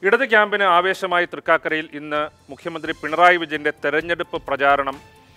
ഇടത് ക്യാമ്പിന് ആവേശമായി തൃക്കാക്കരയിൽ ഇന്ന് മുഖ്യമന്ത്രി പിണറായി വിജയന്റെ തെരഞ്ഞെടുപ്പ് പ്രചാരണം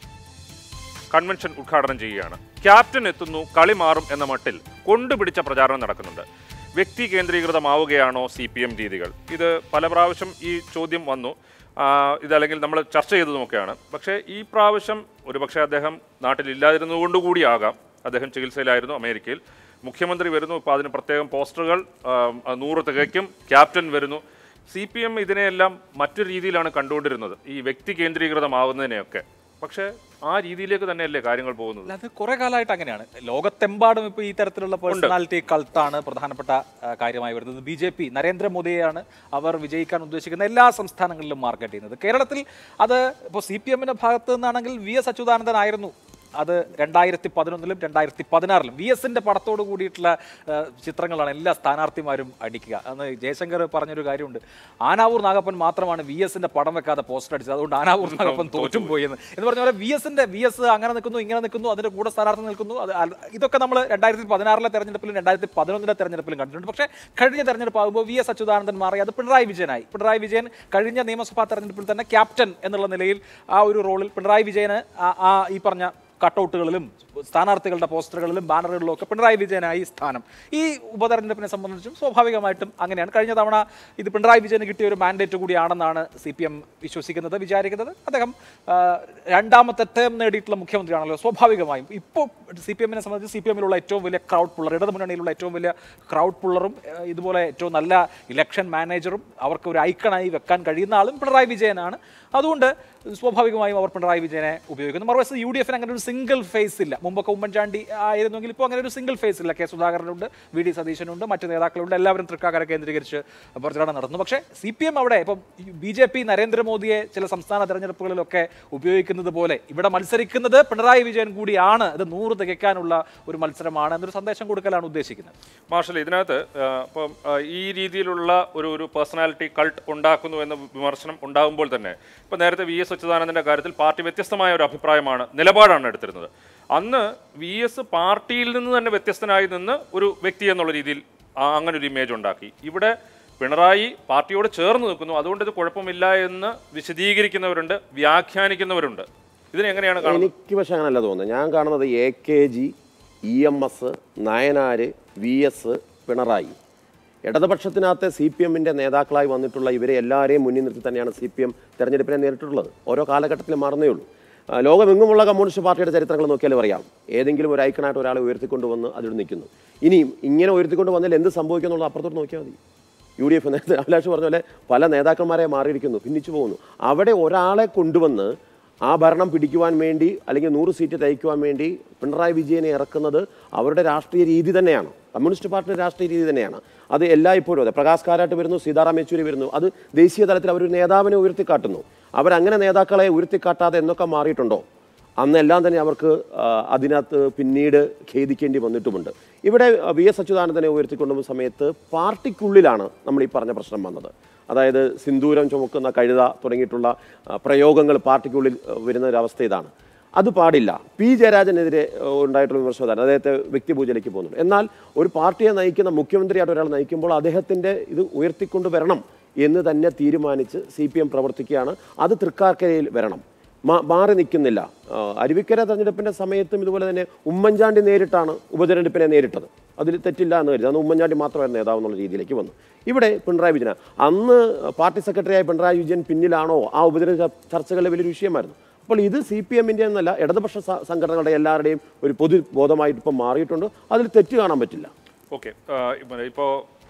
കൺവെൻഷൻ ഉദ്ഘാടനം ചെയ്യുകയാണ് ക്യാപ്റ്റൻ എത്തുന്നു കളി മാറും എന്ന മട്ടിൽ കൊണ്ടുപിടിച്ച പ്രചാരണം നടക്കുന്നുണ്ട് വ്യക്തി കേന്ദ്രീകൃതമാവുകയാണോ സി പി എം രീതികൾ ഇത് പല പ്രാവശ്യം ഈ ചോദ്യം വന്നു ആ, ഇതല്ലെങ്കിൽ നമ്മൾ ചർച്ച ചെയ്തതുമൊക്കെയാണ് പക്ഷേ ഈ പ്രാവശ്യം ഒരുപക്ഷെ അദ്ദേഹം നാട്ടിലില്ലാതിരുന്നതുകൊണ്ടുകൂടിയാകാം അദ്ദേഹം ചികിത്സയിലായിരുന്നു അമേരിക്കയിൽ മുഖ്യമന്ത്രി വരുന്നു ഇപ്പോൾ അതിന് പ്രത്യേകം പോസ്റ്ററുകൾ ആ, നൂറ് തികയ്ക്കും ക്യാപ്റ്റൻ വരുന്നു സി പി എം ഇതിനെയെല്ലാം മറ്റൊരു രീതിയിലാണ് കണ്ടുകൊണ്ടിരുന്നത് ഈ വ്യക്തി കേന്ദ്രീകൃതമാവുന്നതിനെയൊക്കെ പക്ഷേ ആ രീതിയിലേക്ക് തന്നെയല്ലേ കാര്യങ്ങൾ പോകുന്നത് അല്ല, അത് കുറെ കാലമായിട്ട് അങ്ങനെയാണ് ലോകത്തെമ്പാടും ഇപ്പോൾ ഈ തരത്തിലുള്ള പേഴ്സണാലിറ്റി കൾട്ടാണ് പ്രധാനപ്പെട്ട ആ, കാര്യമായി വരുന്നത് ബി ജെ പി നരേന്ദ്രമോദിയെയാണ് അവർ വിജയിക്കാൻ ഉദ്ദേശിക്കുന്ന എല്ലാ സംസ്ഥാനങ്ങളിലും മാർക്കറ്റ് ചെയ്യുന്നത് കേരളത്തിൽ അത് ഇപ്പോൾ സി പി എമ്മിന്റെ ഭാഗത്ത് നിന്നാണെങ്കിൽ വി എസ് അച്യുതാനന്ദൻ ആയിരുന്നു അത് രണ്ടായിരത്തി പതിനൊന്നിലും രണ്ടായിരത്തി പതിനാറിലും വി എസിന്റെ പടത്തോട് കൂടിയിട്ടുള്ള ആ, ചിത്രങ്ങളാണ് എല്ലാ സ്ഥാനാർത്ഥിമാരും അടിക്കുക അന്ന് ജയശങ്കർ പറഞ്ഞൊരു കാര്യമുണ്ട് ആനാവൂർ നാഗപ്പൻ മാത്രമാണ് വി എസിന്റെ പടം വെക്കാതെ പോസ്റ്റർ അടിച്ചത് അതുകൊണ്ട് ആനാവൂർ നാഗപ്പൻ തോറ്റും പോയി എന്ന് എന്ന് പറഞ്ഞ പോലെ വി എസിന്റെ വി എസ് അങ്ങനെ നിൽക്കുന്നു ഇങ്ങനെ നിൽക്കുന്നു അതിന്റെ കൂടെ സ്ഥാനാർത്ഥി നിൽക്കുന്നു അത് അൽ- ഇതൊക്കെ നമ്മൾ രണ്ടായിരത്തി പതിനാറിലെ തെരഞ്ഞെടുപ്പിലും രണ്ടായിരത്തി പതിനൊന്നിലെ തെരഞ്ഞെടുപ്പിലും കണ്ടിട്ടുണ്ട് പക്ഷേ കഴിഞ്ഞ തെരഞ്ഞെടുപ്പ് ആകുമ്പോൾ വി എസ് അച്യുതാനന്ദൻ മാറി അത് പിണറായി വിജയനായി പിണറായി വിജയൻ കഴിഞ്ഞ നിയമസഭാ തെരഞ്ഞെടുപ്പിൽ തന്നെ ക്യാപ്റ്റൻ എന്നുള്ള നിലയിൽ ആ ഒരു റോളിൽ പിണറായി വിജയന് ആ- ആ ഈ പറഞ്ഞ കട്ടൗട്ടുകളിലും സ്ഥാനാർത്ഥികളുടെ പോസ്റ്ററുകളിലും ബാനറുകളിലും ഒക്കെ പിണറായി വിജയനായി സ്ഥാനം ഈ ഉപതെരഞ്ഞെടുപ്പിനെ സംബന്ധിച്ചും സ്വാഭാവികമായിട്ടും അങ്ങനെയാണ് കഴിഞ്ഞ തവണ ഇത് പിണറായി വിജയന് കിട്ടിയ ഒരു മാൻഡേറ്റ് കൂടിയാണെന്നാണ് സി പി എം വിശ്വസിക്കുന്നത് വിചാരിക്കുന്നത് അദ്ദേഹം ആ, രണ്ടാമത്തെ ടേം നേടിയിട്ടുള്ള മുഖ്യമന്ത്രിയാണല്ലോ സ്വാഭാവികമായും ഇപ്പോൾ സി പി എമ്മിനെ സംബന്ധിച്ച് സി പി എമ്മിലുള്ള ഏറ്റവും വലിയ ക്രൗഡ് പുള്ളർ ഇടതു മുന്നണിയിലുള്ള ഏറ്റവും വലിയ ക്രൗഡ് പുള്ളറും ആ, ഇതുപോലെ ഏറ്റവും നല്ല ഇലക്ഷൻ മാനേജറും അവർക്ക് ഒരു ഐക്കണായി വെക്കാൻ കഴിയുന്ന ആളും പിണറായി വിജയനാണ് അതുകൊണ്ട് സ്വാഭാവികമായും അവർ പിണറായി വിജയനെ ഉപയോഗിക്കുന്നു മറുവശത്ത് യു ഡി എഫിന് അങ്ങനെ ഒരു സിംഗിൾ ഫേസ് ഇല്ല മുമ്പൊക്കെ ഉമ്മൻചാണ്ടി ആയിരുന്നെങ്കിൽ ഇപ്പോൾ അങ്ങനെ ഒരു സിംഗിൾ ഫേസ് ഇല്ല കെ സുധാകരനുണ്ട് വി ഡി സതീശനുണ്ട് മറ്റ് നേതാക്കളുണ്ട് എല്ലാവരും തൃക്കാക്കര കേന്ദ്രീകരിച്ച് പ്രചരണം നടത്തുന്നു പക്ഷേ സി പി എം അവിടെ ഇപ്പം ബി ജെ പി നരേന്ദ്രമോദിയെ ചില സംസ്ഥാന തെരഞ്ഞെടുപ്പുകളിലൊക്കെ ഉപയോഗിക്കുന്നത് പോലെ ഇവിടെ മത്സരിക്കുന്നത് പിണറായി വിജയൻ കൂടിയാണ് ഇത് നൂറ് തികയ്ക്കാനുള്ള ഒരു മത്സരമാണ് എന്നൊരു സന്ദേശം കൊടുക്കലാണ് ഉദ്ദേശിക്കുന്നത് മാർഷൽ ഇതിനകത്ത് ആ, ഇപ്പം ആ, ഈ രീതിയിലുള്ള ഒരു ഒരു പേഴ്സണാലിറ്റി കൾട്ട് ഉണ്ടാക്കുന്നു എന്ന വിമർശനം ഉണ്ടാകുമ്പോൾ തന്നെ ഇപ്പം നേരത്തെ വി എസ് അച്യുതാനന്ദൻ്റെ കാര്യത്തിൽ പാർട്ടി വ്യത്യസ്തമായ ഒരു അഭിപ്രായമാണ് നിലപാടാണ് എടുത്തിരുന്നത് അന്ന് വി എസ് പാർട്ടിയിൽ നിന്ന് തന്നെ വ്യത്യസ്തനായി നിന്ന് ഒരു വ്യക്തി എന്നുള്ള രീതിയിൽ ആ അങ്ങനെ ഒരു ഇമേജ് ഉണ്ടാക്കി ഇവിടെ പിണറായി പാർട്ടിയോട് ചേർന്ന് നിൽക്കുന്നു അതുകൊണ്ട് ഇത് കുഴപ്പമില്ല എന്ന് വിശദീകരിക്കുന്നവരുണ്ട് വ്യാഖ്യാനിക്കുന്നവരുണ്ട് ഇതിനെങ്ങനെയാണ് കാണുന്നത് എനിക്ക് പക്ഷെ അങ്ങനല്ല തോന്നുന്നത് ഞാൻ കാണുന്നത് A K G E M S Nayanar V S Pinarayi ഇടതുപക്ഷത്തിനകത്തെ സി പി എമ്മിൻ്റെ നേതാക്കളായി വന്നിട്ടുള്ള ഇവരെ എല്ലാവരെയും മുന്നിൽ നിർത്തി തന്നെയാണ് സി പി എം തെരഞ്ഞെടുപ്പിനെ നേരിട്ടുള്ളത് ഓരോ കാലഘട്ടത്തിൽ മാറുന്നേ ഉള്ളൂ ആ, ലോകമെങ്ങുമുള്ള കമ്മ്യൂണിസ്റ്റ് പാർട്ടിയുടെ ചരിത്രങ്ങൾ നോക്കിയാലും അറിയാം ഏതെങ്കിലും ഒരു ഐക്കണായിട്ട് ഒരാളെ ഉയർത്തിക്കൊണ്ടുവന്ന് അതിൽ നിൽക്കുന്നു ഇനിയും ഇങ്ങനെ ഉയർത്തിക്കൊണ്ട് വന്നാൽ എന്ത് സംഭവിക്കും എന്നുള്ളത് അപ്പുറത്തോട്ട് നോക്കിയാൽ മതി യു ഡി എഫ് നേരത്തെ അഭിലാഷ് പറഞ്ഞ പോലെ പല നേതാക്കന്മാരെ മാറിയിരിക്കുന്നു ഭിന്നിച്ചു പോകുന്നു അവിടെ ഒരാളെ കൊണ്ടുവന്ന് ആ ഭരണം പിടിക്കുവാൻ വേണ്ടി അല്ലെങ്കിൽ നൂറ് സീറ്റ് തയ്ക്കുവാൻ വേണ്ടി പിണറായി വിജയനെ ഇറക്കുന്നത് അവരുടെ രാഷ്ട്രീയ രീതി തന്നെയാണ് കമ്മ്യൂണിസ്റ്റ് പാർട്ടിയുടെ രാഷ്ട്രീയ രീതി തന്നെയാണ് അത് എല്ലായ്പ്പോഴും അതെ പ്രകാശ് കാരാട്ട് വരുന്നു സീതാറാം യെച്ചൂരി വരുന്നു അത് ദേശീയ തലത്തിൽ അവർ ഒരു നേതാവിനെ ഉയർത്തിക്കാട്ടുന്നു അവരങ്ങനെ നേതാക്കളെ ഉയർത്തിക്കാട്ടാതെ എന്നൊക്കെ മാറിയിട്ടുണ്ടോ അന്നെല്ലാം തന്നെ അവർക്ക് ആ, അതിനകത്ത് പിന്നീട് ഖേദിക്കേണ്ടി വന്നിട്ടുമുണ്ട് ഇവിടെ ആ, വി എസ് അച്യുതാനന്ദനെ ഉയർത്തിക്കൊണ്ടുവന്ന സമയത്ത് പാർട്ടിക്കുള്ളിലാണ് നമ്മൾ ഈ പറഞ്ഞ പ്രശ്നം വന്നത് അതായത് സിന്ദൂരം ചുമക്കുന്ന കഴുത തുടങ്ങിയിട്ടുള്ള ആ, പ്രയോഗങ്ങൾ പാർട്ടിക്കുള്ളിൽ ആ, വരുന്ന ഒരു അവസ്ഥ ഇതാണ് അത് പാടില്ല പി ജയരാജനെതിരെ ആ, ഉണ്ടായിട്ടുള്ള വിമർശനം അതാണ് അദ്ദേഹത്തെ വ്യക്തിപൂജയിലേക്ക് പോകുന്നുണ്ട് എന്നാൽ ഒരു പാർട്ടിയെ നയിക്കുന്ന മുഖ്യമന്ത്രിയായിട്ട് ഒരാൾ നയിക്കുമ്പോൾ അദ്ദേഹത്തിൻ്റെ ഇത് ഉയർത്തിക്കൊണ്ട് വരണം എന്ന് തന്നെ തീരുമാനിച്ച് സി പി എം പ്രവർത്തിക്കുകയാണ് അത് തൃക്കാക്കരയിൽ വരണം മാ- മാറി നിൽക്കുന്നില്ല ആ, അരുവിക്കര തെരഞ്ഞെടുപ്പിന്റെ സമയത്തും ഇതുപോലെ തന്നെ ഉമ്മൻചാണ്ടി നേരിട്ടാണ് ഉപതെരഞ്ഞെടുപ്പിനെ നേരിട്ടത് അതിൽ തെറ്റില്ല എന്ന് കരുതി അന്ന് ഉമ്മൻചാണ്ടി മാത്രമായിരുന്നു നേതാവ് എന്നുള്ള രീതിയിലേക്ക് വന്നു ഇവിടെ പിണറായി വിജയൻ അന്ന് പാർട്ടി സെക്രട്ടറിയായ പിണറായി വിജയൻ പിന്നിലാണോ ആ ഉപതെരഞ്ഞെടുപ്പ് ചർ- ചർച്ചകളിലെ വലിയൊരു വിഷയമായിരുന്നു അപ്പോൾ ഇത് സി പി എമ്മിൻ്റെ എന്നല്ല ഇടതുപക്ഷ സ- സംഘടനകളുടെ എല്ലാവരുടെയും ഒരു പൊതു ബോധമായിട്ട് ഇപ്പം മാറിയിട്ടുണ്ട് അതിൽ തെറ്റ് കാണാൻ പറ്റില്ല ഓക്കെ ഇപ്പോൾ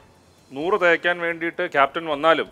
നൂറ് തയ്ക്കാൻ വേണ്ടിയിട്ട് ക്യാപ്റ്റൻ വന്നാലും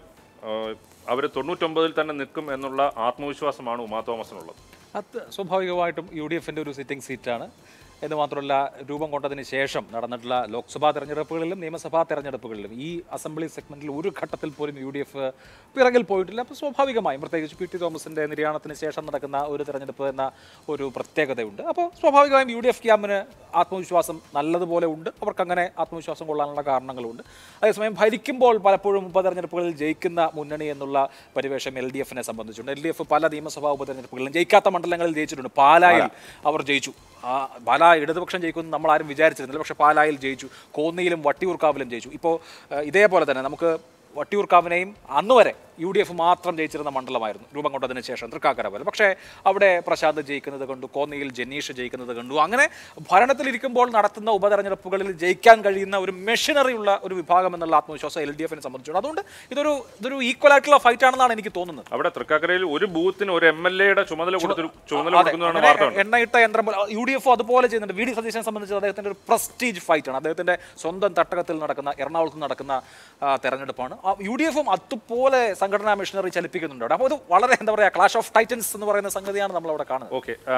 അവർ തൊണ്ണൂറ്റൊമ്പതിൽ തന്നെ നിൽക്കും എന്നുള്ള ആത്മവിശ്വാസമാണ് ഉമാ തോമസിനുള്ളത് അത് സ്വാഭാവികമായിട്ടും യു ഡി എഫിൻ്റെ ഒരു സിറ്റിംഗ് സീറ്റാണ് എന്ന് മാത്രമല്ല രൂപം കൊണ്ടതിന് ശേഷം നടന്നിട്ടുള്ള ലോക്സഭാ തെരഞ്ഞെടുപ്പുകളിലും നിയമസഭാ തെരഞ്ഞെടുപ്പുകളിലും ഈ അസംബ്ലി സെഗ്മെന്റിൽ ഒരു ഘട്ടത്തിൽ പോലും യു ഡി എഫ് പിറകിൽ പോയിട്ടില്ല അപ്പോൾ സ്വാഭാവികമായും പ്രത്യേകിച്ച് പി ടി തോമസിന്റെ നിര്യാണത്തിന് ശേഷം നടക്കുന്ന ഒരു തെരഞ്ഞെടുപ്പ് എന്ന ഒരു പ്രത്യേകതയുണ്ട് അപ്പോൾ സ്വാഭാവികമായും യു ഡി എഫ് ക്യാമ്പിന് ആത്മവിശ്വാസം നല്ലതുപോലെ ഉണ്ട് അവർക്ക് അങ്ങനെ ആത്മവിശ്വാസം കൊള്ളാനുള്ള കാരണങ്ങളുണ്ട് അതേസമയം ഭരിക്കുമ്പോൾ പലപ്പോഴും ഉപതെരഞ്ഞെടുപ്പുകളിൽ ജയിക്കുന്ന മുന്നണി എന്നുള്ള പരിവേഷം എൽ ഡി എഫിനെ സംബന്ധിച്ചുണ്ട് എൽ ഡി എഫ് പല നിയമസഭാ ഉപതെരഞ്ഞെടുപ്പുകളിലും ജയിക്കാത്ത മണ്ഡലങ്ങളിൽ ജയിച്ചിട്ടുണ്ട് പാലായിൽ അവർ ജയിച്ചു ആ പാലാ ഇടതുപക്ഷം ജയിക്കുമെന്ന് നമ്മൾ ആരും വിചാരിച്ചിരുന്നില്ല പക്ഷേ പാലായിൽ ജയിച്ചു കോന്നിയിലും വട്ടിയൂർക്കാവിലും ജയിച്ചു ഇപ്പോൾ ഇതേപോലെ തന്നെ നമുക്ക് വട്ടിയൂർക്കാവിനെയും അന്ന് വരെ യു ഡി എഫ് മാത്രം ജയിച്ചിരുന്ന മണ്ഡലമായിരുന്നു രൂപം കൊണ്ടതിന് ശേഷം തൃക്കാക്കര പോലെ പക്ഷേ അവിടെ പ്രശാന്ത് ജയിക്കുന്നത് കണ്ടു കോന്നിയിൽ ജനീഷ് ജയിക്കുന്നത് കണ്ടു അങ്ങനെ ഭരണത്തിലിരിക്കുമ്പോൾ നടത്തുന്ന ഉപതെരഞ്ഞെടുപ്പുകളിൽ ജയിക്കാൻ കഴിയുന്ന ഒരു മെഷീനറി ഉള്ള ഒരു വിഭാഗം എന്നുള്ള ആത്മവിശ്വാസം എൽ ഡി എഫിനെ സംബന്ധിച്ചുണ്ട് അതുകൊണ്ട് ഇതൊരു ഇതൊരു ഈക്വൽ ആയിട്ടുള്ള ഫൈറ്റ് ആണെന്നാണ് എനിക്ക് തോന്നുന്നത് അവിടെ തൃക്കാക്കരയിൽ ഒരു ബൂത്തിന് ഒരു എം എൽ എയുടെ ചുമതല കൊടുത്തൊരു ചുമതല അതെ, കൊടുക്കുന്നതാണ് അങ്ങനെ വാർത്ത ഉണ്ട് എണ്ണയിട്ട യന്ത്രം പോലെ യു ഡി എഫ് അതുപോലെ ചെയ്യുന്നുണ്ട് വി ഡി സതീശനെ സംബന്ധിച്ച് അദ്ദേഹത്തിന്റെ ഒരു പ്രസ്റ്റീജ് ഫൈറ്റ് ആണ് അദ്ദേഹത്തിന്റെ സ്വന്തം തട്ടകത്തിൽ നടക്കുന്ന എറണാകുളത്ത് നടക്കുന്ന ആ, തെരഞ്ഞെടുപ്പാണ് യു ഡി എഫും അതുപോലെ സംഘടനാ മിഷനറി ചലിപ്പിക്കുന്നുണ്ട് അവിടെ അപ്പോൾ അത് വളരെ എന്താ പറയുക ക്ലാഷ് ഓഫ് ടൈറ്റൻസ് എന്ന് പറയുന്ന സംഗതിയാണ് നമ്മൾ അവിടെ കാണുന്നത് ഓക്കെ